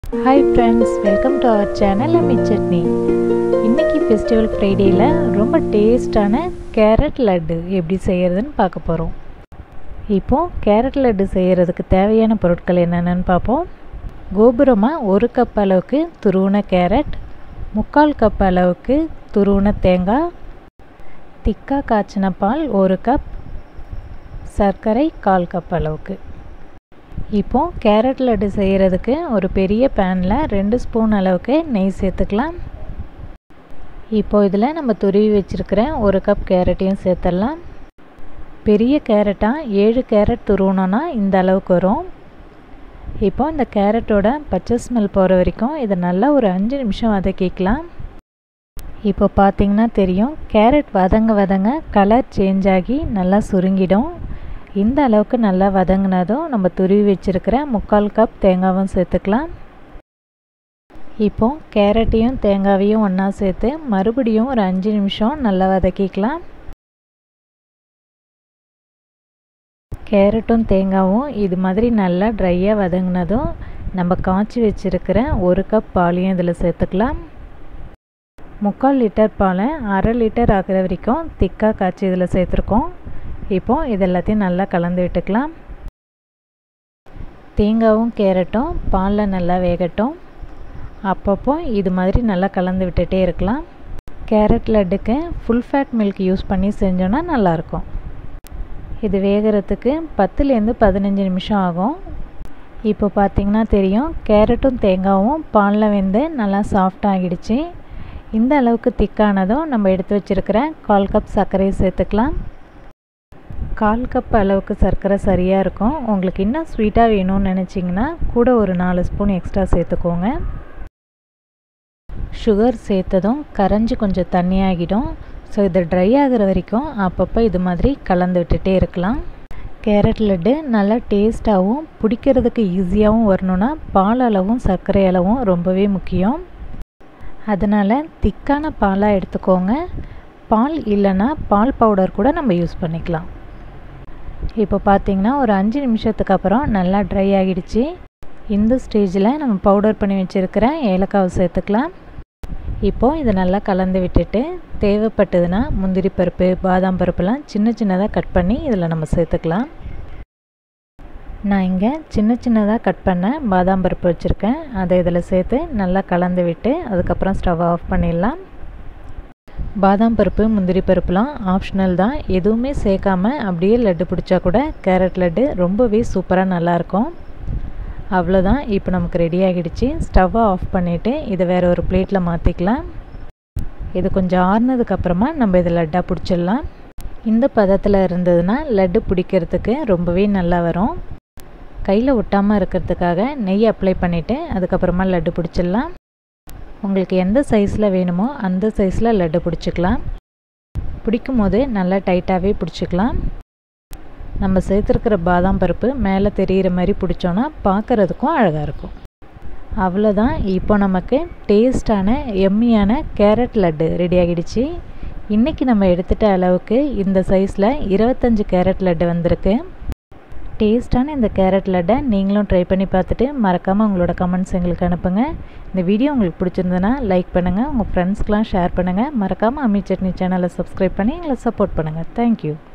hi friends welcome to our channel அம்மி சட்னி இன்றைக்கி festival ஃப்ரைடேயில் ரொம்ப டேஸ்டான கேரட் லட்டு எப்படி செய்கிறதுன்னு பார்க்க போகிறோம் இப்போது கேரட் லட்டு செய்கிறதுக்கு தேவையான பொருட்கள் என்னென்னு பார்ப்போம் கோபுரமாக ஒரு கப் அளவுக்கு துருவின கேரட் முக்கால் கப் அளவுக்கு துருவின தேங்காய் திக்கா காய்ச்சின பால் ஒரு கப் சர்க்கரை கால் கப் அளவுக்கு இப்போது கேரட் லட்டு செய்கிறதுக்கு ஒரு பெரிய பேனில் ரெண்டு ஸ்பூன் அளவுக்கு நெய் சேர்த்துக்கலாம் இப்போது இதில் நம்ம துருவி வச்சுருக்கிற ஒரு கப் கேரட்டையும் சேர்த்துடலாம் பெரிய கேரட்டாக ஏழு கேரட் துருவணுன்னா இந்த அளவுக்கு வரும் இப்போ இந்த கேரட்டோட பச்சை ஸ்மெல் போகிற வரைக்கும் இதை நல்லா ஒரு அஞ்சு நிமிஷம் வதக்கிக்கலாம் இப்போ பார்த்தீங்கன்னா தெரியும் கேரட் வதங்க வதங்க கலர் சேஞ்ச் ஆகி நல்லா சுருங்கிடும் இந்த அளவுக்கு நல்லா வதங்கினதும் நம்ம துருவி வச்சுருக்கிற முக்கால் கப் தேங்காவும் சேர்த்துக்கலாம் இப்போ கேரட்டையும் தேங்காவையும் ஒன்றா சேர்த்து மறுபடியும் ஒரு அஞ்சு நிமிஷம் நல்லா வதக்கிக்கலாம் கேரட்டும் தேங்காவும் இது மாதிரி நல்லா ட்ரையாக வதங்கினதும் நம்ம காய்ச்சி வச்சுருக்கிற ஒரு கப் பாலையும் இதில் சேர்த்துக்கலாம் முக்கால் லிட்டர் பாலை அரை லிட்டர் ஆகிற வரைக்கும் திக்காக காய்ச்சி இதில் சேர்த்துருக்கோம் இப்போது இது எல்லாத்தையும் நல்லா கலந்து விட்டுக்கலாம் தேங்காவும் கேரட்டும் பாலில் நல்லா வேகட்டும் அப்பப்போ இது மாதிரி நல்லா கலந்து விட்டுட்டே இருக்கலாம் கேரட் லட்டுக்கு ஃபுல் ஃபேட் மில்க் யூஸ் பண்ணி செஞ்சோன்னா நல்லாயிருக்கும் இது வேகிறதுக்கு பத்துலேருந்து பதினஞ்சு நிமிஷம் ஆகும் இப்போ பார்த்திங்கன்னா தெரியும் கேரட்டும் தேங்காவும் பாலில் வெந்து நல்லா சாஃப்ட் ஆகிடுச்சு இந்த அளவுக்கு திக்கானதும் நம்ம எடுத்து வச்சுருக்கிற கால் கப் சர்க்கரையை சேர்த்துக்கலாம் கால் கப் அளவுக்கு சர்க்கரை சரியாக இருக்கும் உங்களுக்கு இன்னும் ஸ்வீட்டாக வேணும்னு நினச்சிங்கன்னா கூட ஒரு நாலு ஸ்பூன் எக்ஸ்ட்ரா சேர்த்துக்கோங்க சுகர் சேர்த்ததும் கரைஞ்சி கொஞ்சம் தண்ணியாகிடும் ஸோ இது ட்ரை ஆகிற வரைக்கும் அப்பப்போ இது மாதிரி கலந்து விட்டுட்டே இருக்கலாம் கேரட் லட்டு நல்லா டேஸ்ட்டாகவும் பிடிக்கிறதுக்கு ஈஸியாகவும் வரணுன்னா பால் அளவும் சர்க்கரை அளவும் ரொம்பவே முக்கியம் அதனால் திக்கான பாலாக எடுத்துக்கோங்க பால் இல்லைன்னா பால் பவுடர் கூட நம்ம யூஸ் பண்ணிக்கலாம் இப்போ பார்த்திங்கன்னா ஒரு அஞ்சு நிமிஷத்துக்கு அப்புறம் நல்லா ட்ரை ஆகிடுச்சு இந்த ஸ்டேஜில் நம்ம பவுடர் பண்ணி வச்சுருக்கிற ஏலக்காவை சேர்த்துக்கலாம் இப்போது இதை நல்லா கலந்து விட்டுட்டு தேவைப்பட்டதுன்னா முந்திரி பருப்பு பாதாம் பருப்புலாம் சின்ன சின்னதாக கட் பண்ணி இதில் நம்ம சேர்த்துக்கலாம் நான் இங்கே சின்ன சின்னதாக கட் பண்ண பாதாம் பருப்பு வச்சுருக்கேன் அதை இதில் சேர்த்து நல்லா கலந்து விட்டு அதுக்கப்புறம் ஸ்டவ் ஆஃப் பண்ணிடலாம் பாதாம் பருப்பு முந்திரி பருப்புலாம் ஆப்ஷனல் தான் எதுவுமே சேர்க்காம அப்படியே லட்டு பிடிச்சா கூட கேரட் லட்டு ரொம்பவே சூப்பராக நல்லாயிருக்கும் அவ்வளோதான் இப்போ நமக்கு ரெடி ஆகிடுச்சு ஸ்டவ்வை ஆஃப் பண்ணிவிட்டு இதை வேறு ஒரு பிளேட்டில் மாற்றிக்கலாம் இது கொஞ்சம் ஆறுனதுக்கப்புறமா நம்ம இதை லட்டாக பிடிச்சிடலாம் இந்த பதத்தில் இருந்ததுன்னா லட்டு பிடிக்கிறதுக்கு ரொம்பவே நல்லா வரும் கையில் ஒட்டாமல் இருக்கிறதுக்காக நெய் அப்ளை பண்ணிவிட்டு அதுக்கப்புறமா லட்டு பிடிச்சிடலாம் உங்களுக்கு எந்த சைஸில் வேணுமோ அந்த சைஸில் லட்டு பிடிச்சிக்கலாம் பிடிக்கும் போது நல்லா டைட்டாகவே பிடிச்சிக்கலாம் நம்ம சேர்த்துருக்கிற பாதாம் பருப்பு மேலே தெரிகிற மாதிரி பிடிச்சோன்னா பார்க்குறதுக்கும் அழகாக இருக்கும் அவ்வளோதான் இப்போ நமக்கு டேஸ்டான எம்மியான கேரட் லட்டு ரெடி ஆகிடுச்சு இன்றைக்கி நம்ம எடுத்துகிட்ட அளவுக்கு இந்த சைஸில் இருபத்தஞ்சி கேரட் லட்டு வந்திருக்கு டேஸ்ட்டான இந்த கேரட் லட்டை நீங்களும் ட்ரை பண்ணி பார்த்துட்டு மறக்காமல் உங்களோட கமெண்ட்ஸ் எங்களுக்கு அனுப்புங்க இந்த வீடியோ உங்களுக்கு பிடிச்சிருந்ததுன்னா லைக் பண்ணுங்கள் உங்கள் ஃப்ரெண்ட்ஸ்க்கெலாம் ஷேர் பண்ணுங்கள் மறக்காமல் அம்மி சட்னி சேனலை சப்ஸ்கிரைப் பண்ணி எங்களை சப்போர்ட் பண்ணுங்கள் தேங்க்யூ